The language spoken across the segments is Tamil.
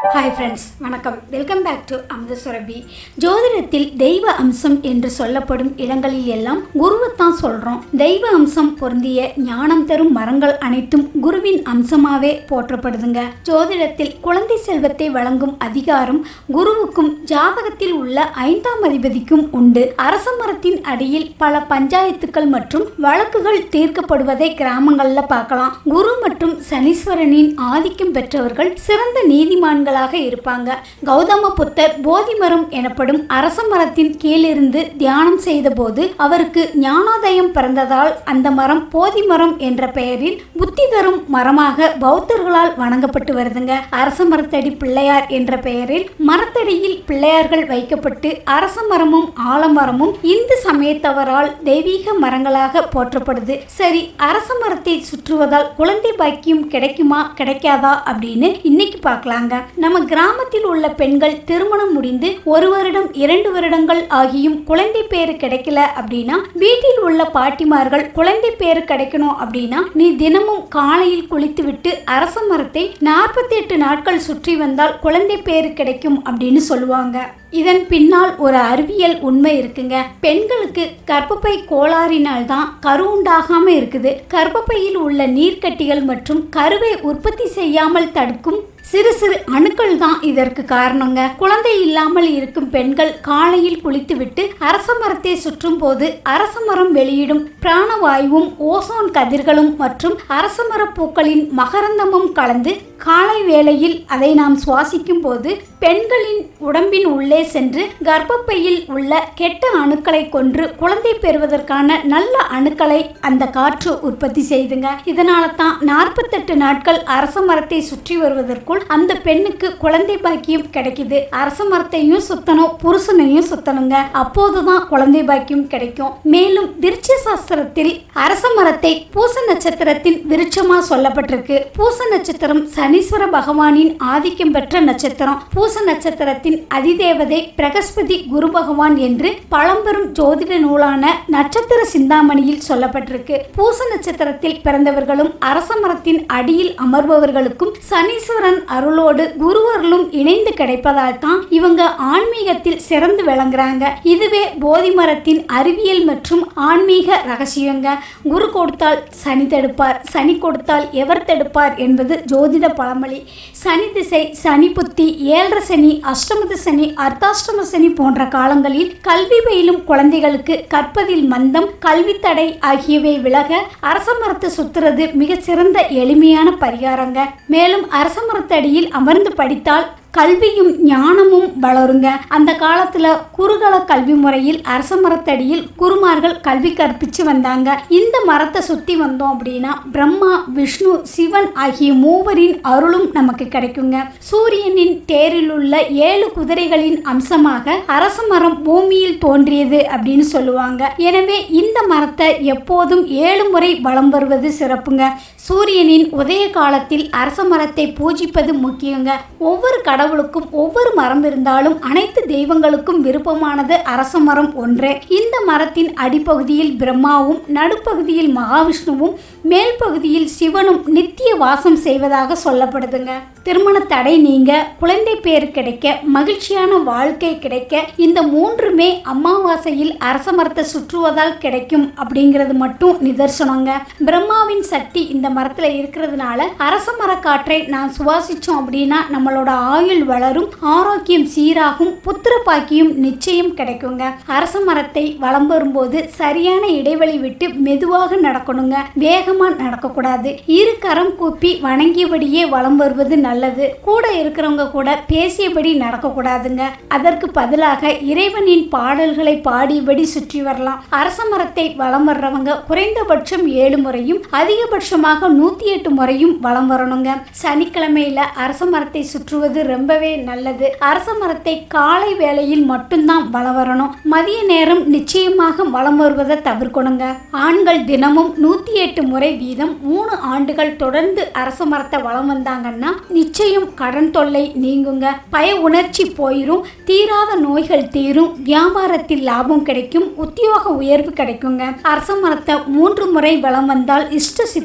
ஹாய் ஃப்ரெண்ட்ஸ் வணக்கம் welcome back to Amudha Surabhi ஜோதிடத்தில் தெய்வ அம்சம் என்று சொல்லப்படும் இடங்களில் எல்லாம் குருவைத்தான் சொல்கிறோம் தெய்வ அம்சம் பொருந்திய ஞானம் தரும் மரங்கள் அனைத்தும் குருவின் அம்சமாகவே போற்றப்படுதுங்க ஜோதிடத்தில் குழந்தை செல்வத்தை வழங்கும் அதிகாரம் குருவுக்கும் ஜாதகத்தில் உள்ள ஐந்தாம் அதிபதிக்கும் உண்டு அரச மரத்தின் அடியில் பல பஞ்சாயத்துக்கள் மற்றும் வழக்குகள் தீர்க்கப்படுவதை கிராமங்களில் பார்க்கலாம் குரு மற்றும் சனீஸ்வரனின் ஆதிக்கம் பெற்றவர்கள் சிறந்த நீதிமான்களாக இருப்பாங்க கௌதம புத்தர் போதி மரம் எனப்படும் அரச மரத்தின் கீழிருந்து தியானம் செய்தபோது அவருக்கு ஞானோதயம் பிறந்ததால் அந்த மரம் போதி மரம் என்ற பெயரில் புத்தி தரும் மரமாக பௌத்தர்களால் வணங்கப்பட்டு வருதுங்க அரச மரத்தடி பிள்ளையார் என்ற பெயரில் மரத்தடியில் பிள்ளையார்கள் வைக்கப்பட்டு அரச மரமும் ஆலமரமும் இந்து சமயத்தவரால் தெய்வீக மரங்களாக போற்றப்படுது சரி அரச மரத்தை சுற்றுவதால் குழந்தை பாக்கியம் கிடைக்குமா கிடைக்காதா அப்படின்னு இன்னைக்கு பார்க்கலாங்க நம்ம கிராமத்தில் உள்ள பெண்கள் திருமணம் முடிந்து ஒரு வருடம் இரண்டு வருடங்கள் ஆகியும் குழந்தை பேரு கிடைக்கல அப்படின்னா வீட்டில் உள்ள பாட்டிமார்கள் குழந்தை பேரு கிடைக்கணும் அப்படின்னா நீ தினமும் காலையில் குளித்துவிட்டு அரச மரத்தை நாற்பத்தி எட்டு நாட்கள் சுற்றி வந்தால் குழந்தை பேரு கிடைக்கும் அப்படின்னு சொல்லுவாங்க இதன் பின்னால் ஒரு அறிவியல் உண்மை இருக்குங்க பெண்களுக்கு கர்ப்பப்பை கோளாறினால் தான் கரு உண்டாகாம இருக்குது கர்ப்பப்பையில் உள்ள நீர்க்கட்டிகள் மற்றும் கருவை உற்பத்தி செய்யாமல் தடுக்கும் சிறு சிறு அணுக்கள் தான் இதற்கு காரணங்க குழந்தை இல்லாமல் இருக்கும் பெண்கள் காலையில் குளித்துவிட்டு அரச மரத்தை சுற்றும் போது அரச மரம் வெளியிடும் பிராணவாயுவும் ஓசோன் கதிர்களும் மற்றும் அரச மர பூக்களின் மகரந்தமும் கலந்து காலை வேளையில் அதை நாம் சுவாசிக்கும் போது பெண்களின் உடம்பின் உள்ளே சென்று கர்ப்பப்பையில் உள்ள கெட்ட அணுக்களை கொன்று குழந்தை பெறுவதற்கான நல்ல அணுக்களை அந்த காற்று உற்பத்தி செய்துங்க இதனால தான் நாற்பத்தெட்டு நாட்கள் அரச மரத்தை சுற்றி வருவதற்குள் அந்த பெண்ணுக்கு குழந்தை பாக்கியம் கிடைக்குது அரச மரத்தையும் சுத்தணும் புருஷனையும் சுத்தணுங்க அப்போதுதான் குழந்தை பாக்கியம் கிடைக்கும் மேலும் விருட்ச சாஸ்திரத்தில் அரச மரத்தை பூச நட்சத்திரத்தின் விருட்சமா சொல்லப்பட்டிருக்கு பூச நட்சத்திரம் சனீஸ்வர பகவானின் ஆதிக்கம் பெற்ற நட்சத்திரம் பூச நட்சத்திரத்தின் அதிதேவதை பிரகஸ்பதி குரு பகவான் என்று பழம்பெரும் ஜோதிட நூலான நட்சத்திர சிந்தாமணியில் சொல்லப்பட்டிருக்கு பூச நட்சத்திரத்தில் பிறந்தவர்களும் அரச மரத்தின் அடியில் அமர்பவர்களுக்கும் சனீஸ்வரன் அருளோடு குருவர்களும் இணைந்து கிடைப்பதால் தான் இவங்க ஆன்மீகத்தில் சிறந்து விளங்குறாங்க இதுவே போதி மரத்தின் அறிவியல் மற்றும் ஆன்மீக ரகசியங்க குரு கொடுத்தால் சனி தடுப்பார் சனி கொடுத்தால் எவர் தடுப்பார் என்பது ஜோதிட பழமொழி சனி திசை சனி புத்தி ஏழரை சனி அஷ்டமத சனி அர்த்தாஷ்டம சனி போன்ற காலங்களில் கல்வி பயிலும் குழந்தைகளுக்கு கற்பதில் மந்தம் கல்வி தடை ஆகியவை விலக அரச மரத்தை சுத்துறது மிக சிறந்த எளிமையான பரிகாரங்க மேலும் அரச மரத்தடியில் அமர்ந்து படித்தால் கல்வியும் ஞானமும் வளருங்க அந்த காலத்துல குருகல கல்வி முறையில் அரச மரத்தடியில் குருமார்கள் கல்வி கற்பிச்சு வந்தாங்க இந்த மரத்தை சுத்தி வந்தோம் அப்படின்னா பிரம்மா விஷ்ணு சிவன் ஆகிய மூவரின் அருளும் நமக்கு கிடைக்குங்க சூரியனின் தேரில் உள்ள ஏழு குதிரைகளின் அம்சமாக அரச மரம் பூமியில் தோன்றியது அப்படின்னு சொல்லுவாங்க எனவே இந்த மரத்தை எப்போதும் ஏழு முறை வலம் வருவது சிறப்புங்க சூரியனின் உதய காலத்தில் அரச மரத்தை பூஜிப்பது முக்கியங்க ஒவ்வொரு கடவுளுக்கும் ஒவ்வொரு மரம் இருந்தாலும் அனைத்து தெய்வங்களுக்கும் விருப்பமானது அரச மரம் ஒன்றே இந்த மரத்தின் அடிப்பகுதியில் பிரம்மாவும் நடுப்பகுதியில் மகாவிஷ்ணுவும் மேல் பகுதியில் சிவனும் நித்திய வாசம் செய்வதாக சொல்லப்படுதுங்க திருமண தடை நீங்க குழந்தை பேர் கிடைக்க மகிழ்ச்சியான வாழ்க்கை கிடைக்க இந்த மூன்றுமே அமாவாசையில் அரச மரத்தை சுற்றுவதால் கிடைக்கும் அப்படிங்கிறது மட்டும் நிதர்சனங்க பிரம்மாவின் சக்தி இந்த மரத்துல இருக்கிறதுனால அரச மரக்காற்றை நான் சுவாசிச்சோம் அப்படின்னா நம்மளோட ஆயுள் வளரும் ஆரோக்கியம் சீராகும் புத்திர பாக்கியம் நிச்சயம் கிடைக்குங்க அரச மரத்தை வலம் வரும்போது சரியான இடைவெளி விட்டு மெதுவாக நடக்கணுங்க வேகமா நடக்கக்கூடாது இரு கரம் கூப்பி வணங்கியபடியே வலம் வருவது நல்லது கூட இருக்கிறவங்க கூட பேசியபடி நடக்கக்கூடாதுங்க அதற்கு பதிலாக இறைவனின் பாடல்களை பாடியபடி சுற்றி வரலாம் அரச மரத்தை வலம் வர்றவங்க குறைந்தபட்சம் ஏழு முறையும் அதிகபட்சமாக நூத்தி எட்டு முறையும் வலம் வரணுங்க சனிக்கிழமையில அரச மரத்தை சுற்றுவது ரொம்பவே நல்லது அரச மரத்தை காலை வேளையில் மட்டும்தான் வலம் வரணும் மதிய நேரம் நிச்சயமாக வலம் வருவதை தவிர்க்கணுங்க ஆண்கள் தினமும் நூத்தி எட்டு முறை வீதம் மூணு ஆண்டுகள் தொடர்ந்து அரச மரத்தை வலம் வந்தாங்கன்னா நிச்சயம் கடன் தொல்லை நீங்குங்க பய உணர்ச்சி போயிரும் தீராத நோய்கள் தீரும் வியாபாரத்தில் லாபம் கிடைக்கும் உத்தியோக உயர்வு கிடைக்குங்க அரச மரத்தை மூன்று முறை வலம் வந்தால் இஷ்ட சித்திகள்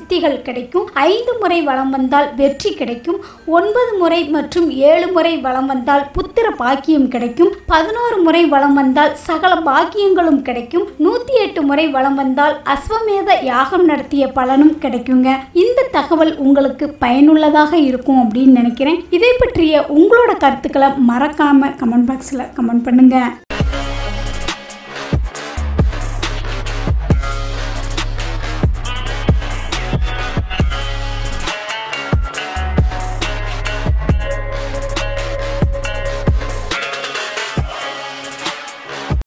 கிடைக்கும் ஐந்து முறை வலம் வந்தால் வெற்றி கிடைக்கும் ஒன்பது முறை மற்றும் ஏழு முறை வலம் வந்தால் புத்திர பாக்கியம் கிடைக்கும் பதினோரு முறை வலம் வந்தால் சகல பாக்கியங்களும் கிடைக்கும் நூத்தி எட்டு முறை வலம் வந்தால் அஸ்வமேத யாகம் நடத்திய பலனும் கிடைக்குங்க இந்த தகவல் உங்களுக்கு பயனுள்ளதாக இருக்கும் அப்படின்னு நினைக்கிறேன் இதை பற்றிய உங்களோட கருத்துக்களை மறக்காம கமெண்ட் பாக்ஸில் கமெண்ட் பண்ணுங்க